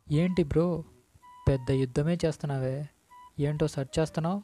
ఏంటి బ్రో పెద్ద యుద్ధమే చేస్తున్నావే ఏంటో సెర్చ్ చేస్తున్నావు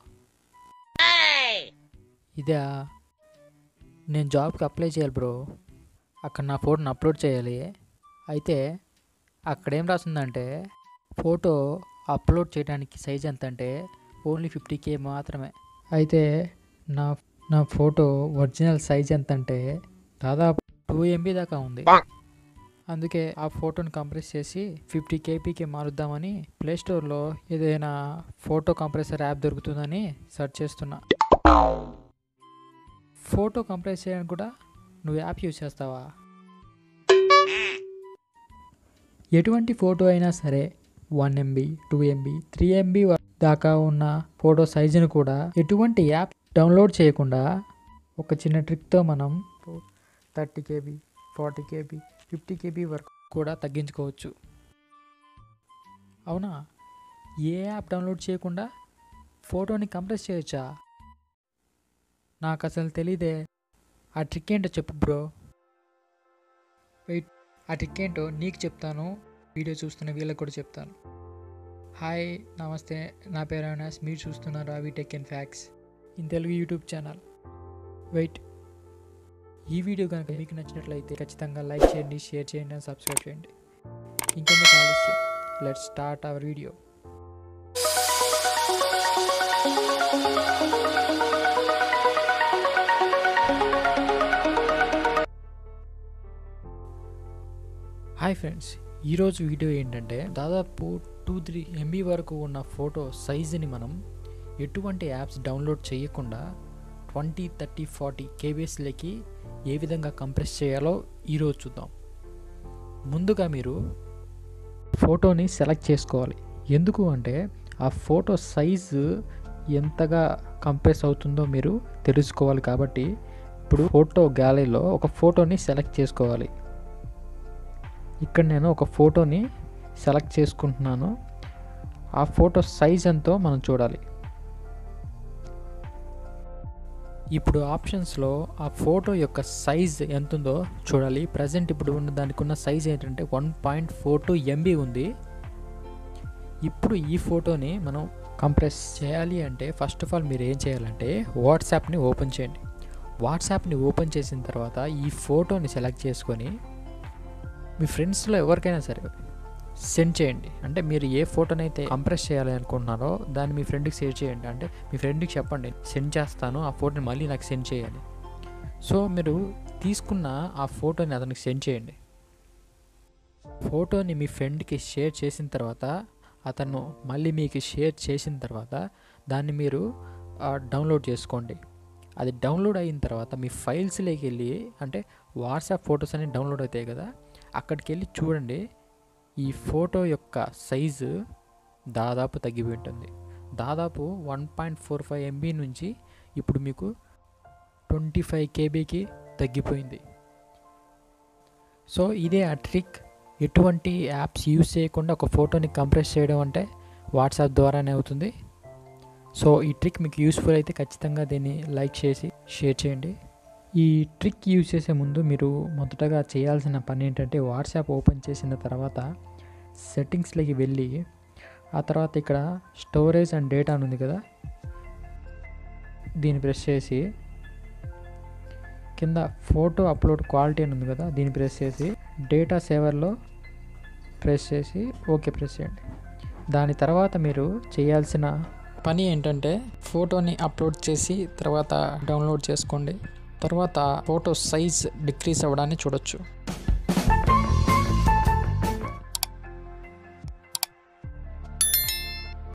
ఇదే నేను జాబ్కి అప్లై చేయాలి బ్రో అక్కడ నా ఫోటోని అప్లోడ్ చేయాలి అయితే అక్కడేం రాసిందంటే ఫోటో అప్లోడ్ చేయడానికి సైజ్ ఎంత అంటే ఓన్లీ ఫిఫ్టీ కే మాత్రమే అయితే నా నా ఫోటో ఒరిజినల్ సైజ్ ఎంత అంటే దాదాపు టూ ఎంబీ దాకా ఉంది అందుకే ఆ ఫోటోని కంప్రెస్ చేసి ఫిఫ్టీ కేపీకి మారుద్దామని ప్లేస్టోర్లో ఏదైనా ఫోటో కంప్రెసర్ యాప్ దొరుకుతుందని సెర్చ్ చేస్తున్నా ఫోటో కంప్రెస్ చేయడానికి కూడా నువ్వు యాప్ యూజ్ చేస్తావా ఎటువంటి ఫోటో అయినా సరే one MB two MB three MB దాకా ఉన్న ఫోటో సైజును కూడా ఎటువంటి యాప్ డౌన్లోడ్ చేయకుండా ఒక చిన్న ట్రిక్తో మనం thirty KB forty KB fifty KB వరకు కూడా తగ్గించుకోవచ్చు అవునా ఏ యాప్ డౌన్లోడ్ చేయకుండా ఫోటోని కంప్రెస్ చేయొచ్చా నాకు అసలు తెలీదే ఆ ట్రిక్ ఏంటో చెప్పు బ్రో వెయిట్ ఆ ట్రిక్ ఏంటో నీకు చెప్తాను వీడియో చూస్తున్న వీళ్ళకి కూడా చెప్తాను హాయ్ నమస్తే నా పేరు అవినాష్ మీరు చూస్తున్నారు Avi tech and facts in Telugu YouTube channel wait ఈ వీడియో కనుక మీకు నచ్చినట్లయితే ఖచ్చితంగా లైక్ చేయండి షేర్ చేయండి అండ్ సబ్స్క్రైబ్ చేయండి ఇంకెందుకు ఆలస్యం let start our video hi friends ఈరోజు వీడియో ఏంటంటే దాదాపు టూ త్రీ ఎంబీ వరకు ఉన్న ఫోటో సైజుని మనం ఎటువంటి యాప్స్ డౌన్లోడ్ చేయకుండా ట్వంటీ థర్టీ ఫార్టీ కేబీఎస్లకి ఏ విధంగా కంప్రెస్ చేయాలో ఈరోజు చూద్దాం ముందుగా మీరు ఫోటోని సెలెక్ట్ చేసుకోవాలి ఎందుకు అంటే ఆ ఫోటో సైజు ఎంతగా కంప్రెస్ అవుతుందో మీరు తెలుసుకోవాలి కాబట్టి ఇప్పుడు ఫోటో గ్యాలరీలో ఒక ఫోటోని సెలెక్ట్ చేసుకోవాలి ఇక్కడ నేను ఒక ఫోటోని సెలెక్ట్ చేసుకుంటున్నాను ఆ ఫోటో సైజ్ ఎంతో మనం చూడాలి ఇప్పుడు ఆప్షన్స్లో ఆ ఫోటో యొక్క సైజ్ ఎంత ఉందో చూడాలి ప్రజెంట్ ఇప్పుడు ఉన్న దానికి ఉన్న సైజ్ ఏంటంటే one point four two MB ఉంది ఇప్పుడు ఈ ఫోటోని మనం కంప్రెస్ చేయాలి అంటే ఫస్ట్ ఆఫ్ ఆల్ మీరు ఏం చేయాలంటే వాట్సాప్ని ఓపెన్ చేయండి వాట్సాప్ని ఓపెన్ చేసిన తర్వాత ఈ ఫోటోని సెలెక్ట్ చేసుకొని మీ ఫ్రెండ్స్లో ఎవరికైనా సరే సెండ్ చేయండి అంటే మీరు ఏ ఫోటోనైతే కంప్రెస్ చేయాలి అనుకుంటున్నారో దాన్ని మీ ఫ్రెండ్కి షేర్ చేయండి అంటే మీ ఫ్రెండ్కి చెప్పండి సెండ్ చేస్తాను ఆ ఫోటోని మళ్ళీ నాకు సెండ్ చేయాలి సో మీరు తీసుకున్న ఆ ఫోటోని అతనికి సెండ్ చేయండి ఫోటోని మీ ఫ్రెండ్కి షేర్ చేసిన తర్వాత అతను మళ్ళీ మీకు షేర్ చేసిన తర్వాత దాన్ని మీరు డౌన్లోడ్ చేసుకోండి అది డౌన్లోడ్ అయిన తర్వాత మీ ఫైల్స్లోకి వెళ్ళి అంటే వాట్సాప్ ఫొటోస్ అనేవి డౌన్లోడ్ అవుతాయి కదా అక్కడికి వెళ్ళి చూడండి ఈ ఫోటో యొక్క సైజు దాదాపు తగ్గిపోయి ఉంటుంది దాదాపు one point four five MB నుంచి ఇప్పుడు మీకు ట్వంటీ ఫైవ్ కేబీకి తగ్గిపోయింది సో ఇదే ఆ ట్రిక్ ఎటువంటి యాప్స్ యూస్ చేయకుండా ఒక ఫోటోని కంప్రెస్ చేయడం అంటే వాట్సాప్ ద్వారానే అవుతుంది సో ఈ ట్రిక్ మీకు యూస్ఫుల్ అయితే ఖచ్చితంగా దీన్ని లైక్ చేసి షేర్ చేయండి ఈ ట్రిక్ యూజ్ చేసే ముందు మీరు మొదటగా చేయాల్సిన పని ఏంటంటే వాట్సాప్ ఓపెన్ చేసిన తర్వాత సెట్టింగ్స్లోకి వెళ్ళి ఆ తర్వాత ఇక్కడ స్టోరేజ్ అండ్ డేటా అని ఉంది కదా దీన్ని ప్రెస్ చేసి కింద ఫోటో అప్లోడ్ క్వాలిటీ అని ఉంది కదా దీన్ని ప్రెస్ చేసి డేటా సేవర్లో ప్రెస్ చేసి ఓకే ప్రెస్ చేయండి దాని తర్వాత మీరు చేయాల్సిన పని ఏంటంటే ఫోటోని అప్లోడ్ చేసి తర్వాత డౌన్లోడ్ చేసుకోండి తర్వాత ఫోటో సైజ్ డిక్రీస్ అవ్వడాన్ని చూడొచ్చు